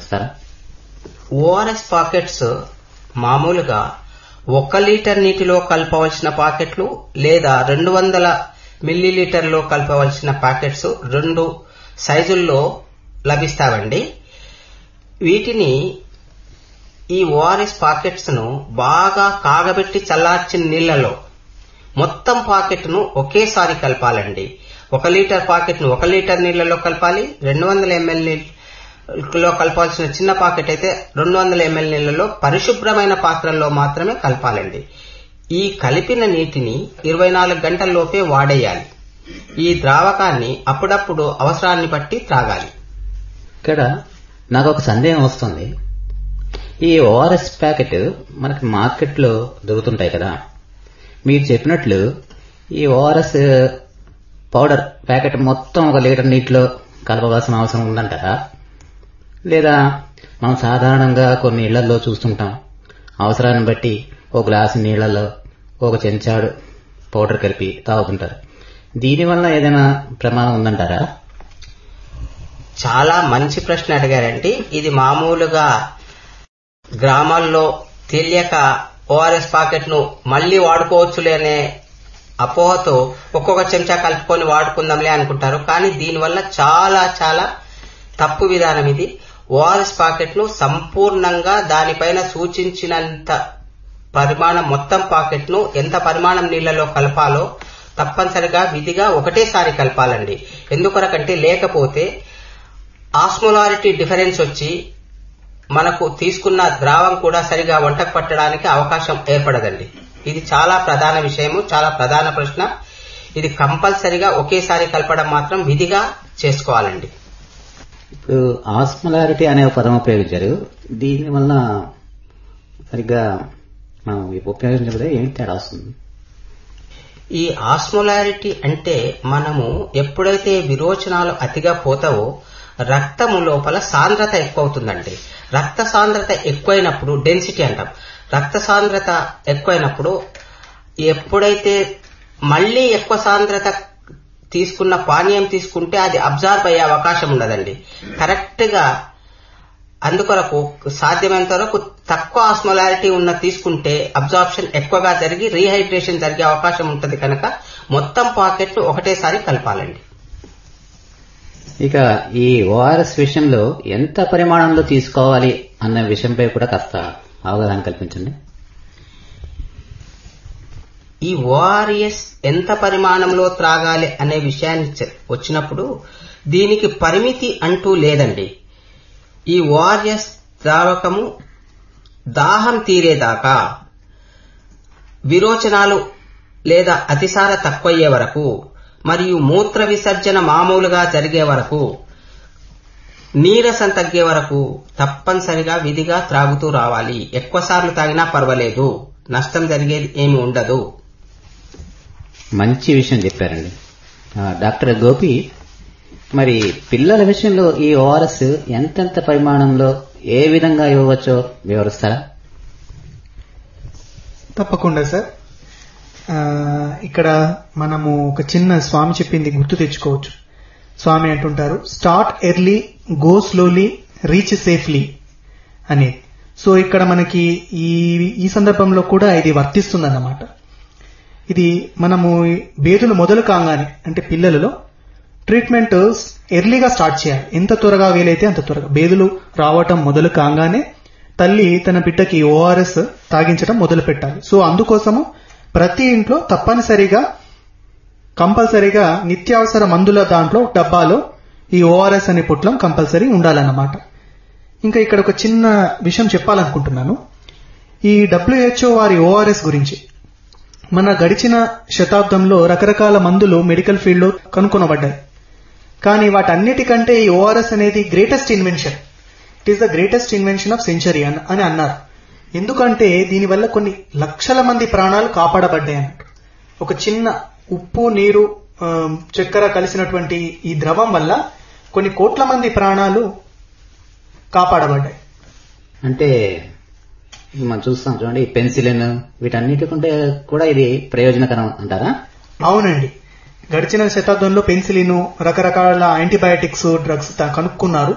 వివరిస్తారా ORS pockets మామూలుగా ఒక లీటర్ నీటిలో కలపవలసిన పాకెట్లు లేదా రెండు వందల మిల్లీలీటర్లో కలపవలసిన ప్యాకెట్స్ రెండు సైజుల్లో లభిస్తావండి వీటిని ఈ ఓఆర్ఎస్ పాకెట్స్ ను బాగా కాగబెట్టి చల్లార్చిన నీళ్లలో మొత్తం పాకెట్ ను ఒకేసారి కలపాలండి ఒక లీటర్ పాకెట్ ను ఒక లీటర్ నీళ్లలో కలపాలి రెండు వందల ఎంఎల్ లో కలపాల్సిన చిన్న పాకెట్ అయితే రెండు వందల ఎంఎల్ నీళ్లలో పరిశుభ్రమైన పాత్రల్లో మాత్రమే కలపాలండి ఈ కలిపిన నీటిని ఇరవై నాలుగు గంటల్లోపే వాడేయాలి ఈ ద్రావకాన్ని అప్పుడప్పుడు అవసరాన్ని బట్టి త్రాగాలి ఇక్కడ నాకు ఒక సందేహం వస్తుంది ఈ ఓఆర్ఎస్ ప్యాకెట్ మనకి మార్కెట్లో దొరుకుతుంటాయి కదా మీరు చెప్పినట్లు ఈ ఓఆర్ఎస్ పౌడర్ ప్యాకెట్ మొత్తం ఒక లీటర్ నీటిలో కలపవలసిన అవసరం ఉందంటారా లేదా మనం సాధారణంగా కొన్ని ఇళ్లలో చూస్తుంటాం అవసరాన్ని బట్టి ఒక గ్లాసు నీళ్లలో ఒక చెంచాడు పౌడర్ కలిపి తాగుతుంటారు దీనివల్ల ఏదైనా ప్రమాదం ఉందంటారా చాలా మంచి ప్రశ్న అడిగారండి ఇది మామూలుగా గ్రామాల్లో తెలియక ఓఆర్ఎస్ పాకెట్ ను మళ్లీ వాడుకోవచ్చులే అనే అపోహతో ఒక్కొక్క చెంచా కలుపుకొని వాడుకుందాంలే అనుకుంటారు కానీ దీనివల్ల చాలా చాలా తప్పు విధానం ఇది ఓఆర్ఎస్ పాకెట్ ను సంపూర్ణంగా దానిపైన సూచించినంత పరిమాణం మొత్తం పాకెట్ ను ఎంత పరిమాణం నీళ్లలో కలపాలో తప్పనిసరిగా విధిగా ఒకటేసారి కలపాలండి ఎందుకొరకంటే లేకపోతే ఆస్మోలారిటీ డిఫరెన్స్ వచ్చి మనకు తీసుకున్న ద్రావం కూడా సరిగా వంటకు పట్టడానికి అవకాశం ఏర్పడదండి ఇది చాలా ప్రధాన విషయము చాలా ప్రధాన ప్రశ్న ఇది కంపల్సరిగా ఒకేసారి కలపడం మాత్రం విధిగా చేసుకోవాలండి ఇప్పుడు ఆస్మలారిటీ అనే ఒక పదం ఉపయోగించారు దీని వల్ల సరిగ్గా మనం ఉపయోగించినప్పుడే ఏంటి తేడా వస్తుంది ఈ ఆస్మోలారిటీ అంటే మనము ఎప్పుడైతే విరోచనాలు అతిగా పోతావో రక్తము లోపల సాంద్రత ఎక్కువ అవుతుందండి రక్త సాంద్రత ఎక్కువైనప్పుడు డెన్సిటీ అంటాం రక్త సాంద్రత ఎక్కువైనప్పుడు ఎప్పుడైతే మళ్ళీ ఎక్కువ సాంద్రత తీసుకున్న పానీయం తీసుకుంటే అది అబ్జార్బ్ అయ్యే అవకాశం ఉండదండి కరెక్ట్ గా అందుకొరకు సాధ్యమైనంత వరకు తక్కువ ఆస్మోలారిటీ ఉన్న తీసుకుంటే అబ్జార్ప్షన్ ఎక్కువగా జరిగి రీహైడ్రేషన్ జరిగే అవకాశం ఉంటుంది కనుక మొత్తం పాకెట్ ఒకటేసారి కలపాలండి ఇక ఈ ఓఆర్ఎస్ విషయంలో ఎంత పరిమాణంలో తీసుకోవాలి అన్న విషయంపై కూడా కాస్త అవగాహన కల్పించండి ఈ ఓఆర్ఎస్ ఎంత పరిమాణంలో త్రాగాలి అనే విషయాన్ని చె- వచ్చినప్పుడు దీనికి పరిమితి అంటూ లేదండి ఈ ఓఆర్ఎస్ ద్రావకము దాహం తీరేదాకా విరోచనాలు లేదా అతిసార తక్కువయ్యే వరకు మరియు మూత్ర విసర్జన మామూలుగా జరిగే వరకు నీరసం తగ్గే వరకు తప్పనిసరిగా విధిగా త్రాగుతూ రావాలి ఎక్కువసార్లు తాగినా పర్వాలేదు నష్టం జరిగేది ఏమి ఉండదు మంచి విషయం చెప్పారండి ఆ, డాక్టర్ గోపి మరి పిల్లల విషయంలో ఈ ఓఆర్ఎస్ ఎంతెంత పరిమాణంలో ఏ విధంగా ఇవ్వవచ్చో వివరిస్తారా తప్పకుండా సార్ ఆ, ఇక్కడ మనము ఒక చిన్న స్వామి చెప్పింది గుర్తు తెచ్చుకోవచ్చు స్వామి అంటుంటారు start early go slowly reach safely అని సో ఇక్కడ మనకి ఈ ఈ సందర్భంలో కూడా ఇది వర్తిస్తుందన్నమాట ఇది మనము బేదులు మొదలు కాగానే అంటే పిల్లలలో ట్రీట్మెంట్ ఎర్లీగా స్టార్ట్ చేయాలి ఎంత త్వరగా వీలైతే అంత త్వరగా బేదులు రావటం మొదలు కాగానే తల్లి తన బిడ్డకి ఓఆర్ఎస్ తాగించడం మొదలు పెట్టాలి సో అందుకోసము ప్రతి ఇంట్లో తప్పనిసరిగా కంపల్సరీగా నిత్యావసర మందుల దాంట్లో డబ్బాలో ఈ ఓఆర్ఎస్ అనే పొట్లం కంపల్సరీ ఉండాలన్నమాట ఇంకా ఇక్కడ ఒక చిన్న విషయం చెప్పాలనుకుంటున్నాను ఈ డబ్ల్యూహెచ్ఓ వారి ఓఆర్ఎస్ గురించి మన గడిచిన శతాబ్దంలో రకరకాల మందులు మెడికల్ ఫీల్డ్ లో కనుగొనబడ్డాయి కానీ వాటన్నిటికంటే ఈ ఓఆర్ఎస్ అనేది greatest invention it is the greatest invention of century అని అన్నారు ఎందుకంటే దీనివల్ల కొన్ని లక్షల మంది ప్రాణాలు కాపాడబడ్డాయి అన్నట్టు ఒక చిన్న ఉప్పు నీరు ఆ, చక్కెర కలిసినటువంటి ఈ ద్రవం వల్ల కొన్ని కోట్ల మంది ప్రాణాలు కాపాడబడ్డాయి అంటే ఇప్పుడు మనం చూస్తాం చూడండి పెన్సిలిన్ వీటన్నిటికంటే కూడా ఇది ప్రయోజనకరం అంటారా అవునండి గడిచిన శతాబ్దంలో పెన్సిలిన్ రకరకాల యాంటీబయాటిక్స్ డ్రగ్స్ త- కనుక్కున్నారు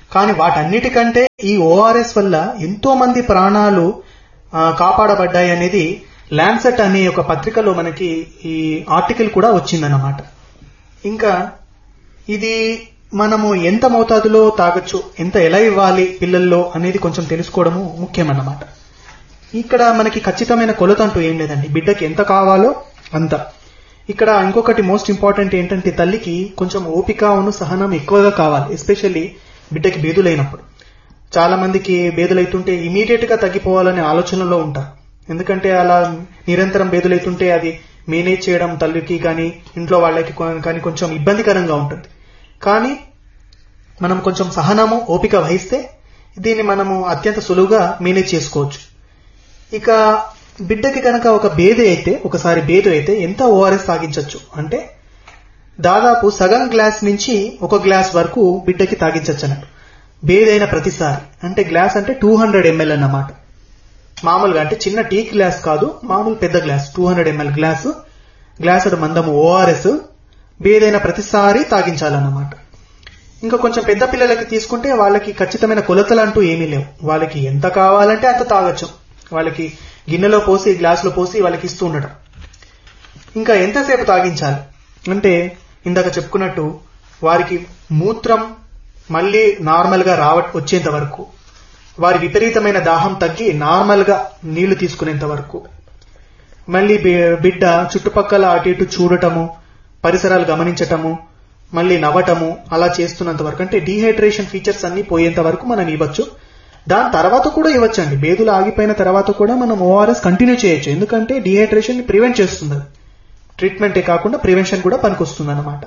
కానీ వాటన్నిటికంటే ఈ ఓఆర్ఎస్ వల్ల ఎంతో మంది ప్రాణాలు ఆ, కాపాడబడ్డాయి అనేది ల్యాన్సెట్ అనే ఒక పత్రికలో మనకి ఈ ఆర్టికల్ కూడా వచ్చిందన్నమాట ఇంకా ఇది మనము ఎంత మోతాదులో తాగొచ్చు ఎంత ఎలా ఇవ్వాలి పిల్లల్లో అనేది కొంచెం తెలుసుకోవడము ముఖ్యమన్నమాట ఇక్కడ మనకి ఖచ్చితమైన కొలత అంటూ ఏం లేదండి బిడ్డకి ఎంత కావాలో అంత ఇక్కడ ఇంకొకటి మోస్ట్ ఇంపార్టెంట్ ఏంటంటే తల్లికి కొంచెం ఓపిక ఉను సహనం ఎక్కువగా కావాలి ఎస్పెషల్లీ బిడ్డకి బేదులైనప్పుడు చాలా మందికి బేదులైతుంటే ఇమీడియట్ గా తగ్గిపోవాలనే ఆలోచనలో ఉంటారు ఎందుకంటే అలా నిరంతరం బేదులైతుంటే అది మేనేజ్ చేయడం తల్లికి కానీ ఇంట్లో వాళ్ళకి కొ- కానీ కొంచెం ఇబ్బందికరంగా ఉంటుంది కానీ మనం కొంచెం సహనము ఓపిక వహిస్తే దీన్ని మనము అత్యంత సులువుగా మేనేజ్ చేసుకోవచ్చు ఇక బిడ్డకి కనుక ఒక బేది అయితే ఒకసారి బేదు అయితే ఎంత ఓఆర్ఎస్ తాగించవచ్చు అంటే దాదాపు సగం గ్లాస్ నుంచి ఒక గ్లాస్ వరకు బిడ్డకి తాగించవచ్చు అన్నట్టు బేదైన ప్రతిసారి అంటే గ్లాస్ అంటే టూ హండ్రెడ్ ఎంఎల్ అన్నమాట మామూలుగా అంటే చిన్న టీ గ్లాస్ కాదు మామూలు పెద్ద glass two hundred ML glass గ్లాసుడు మందము ఓఆర్ఎస్ బేదైన ప్రతిసారి తాగించాలన్నమాట ఇంకా కొంచెం పెద్ద పిల్లలకి తీసుకుంటే వాళ్ళకి ఖచ్చితమైన కొలతలు అంటూ ఏమీ లేవు వాళ్ళకి ఎంత కావాలంటే అంత తాగొచ్చు వాళ్ళకి గిన్నెలో పోసి గ్లాసులో పోసి వాళ్ళకి ఇస్తూ ఉండడం ఇంకా ఎంతసేపు తాగించాలి అంటే ఇందాక చెప్పుకున్నట్టు వారికి మూత్రం మళ్ళీ నార్మల్ గా రావ వచ్చేంత వరకు వారి విపరీతమైన దాహం తగ్గి నార్మల్ గా నీళ్లు తీసుకునేంత వరకు మళ్ళీ బి- బిడ్డ చుట్టుపక్కల అటు ఇటు చూడటము పరిసరాలు గమనించటము మళ్ళీ నవ్వటము అలా చేస్తున్నంత వరకు అంటే డీహైడ్రేషన్ ఫీచర్స్ అన్ని పోయేంత వరకు మనం ఇవ్వచ్చు దాని తర్వాత కూడా ఇవ్వచ్చండి బేదులు ఆగిపోయిన తర్వాత కూడా మనం ఓఆర్ఎస్ కంటిన్యూ చేయొచ్చు ఎందుకంటే డీహైడ్రేషన్ ని ప్రివెంట్ చేస్తుంది అది. ట్రీట్మెంటే కాకుండా ప్రివెన్షన్ కూడా పనికొస్తుంది అనమాట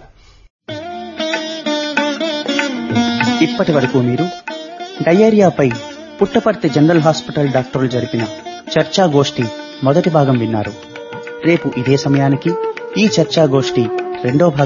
ఇప్పటి వరకు మీరు డయేరియాపై పుట్టపర్తి జనరల్ హాస్పిటల్ డాక్టర్లు జరిపిన చర్చా గోష్ఠి మొదటి భాగం విన్నారు రేపు ఇదే సమయానికి ఈ చర్చా గోష్ఠి రెండో భాగం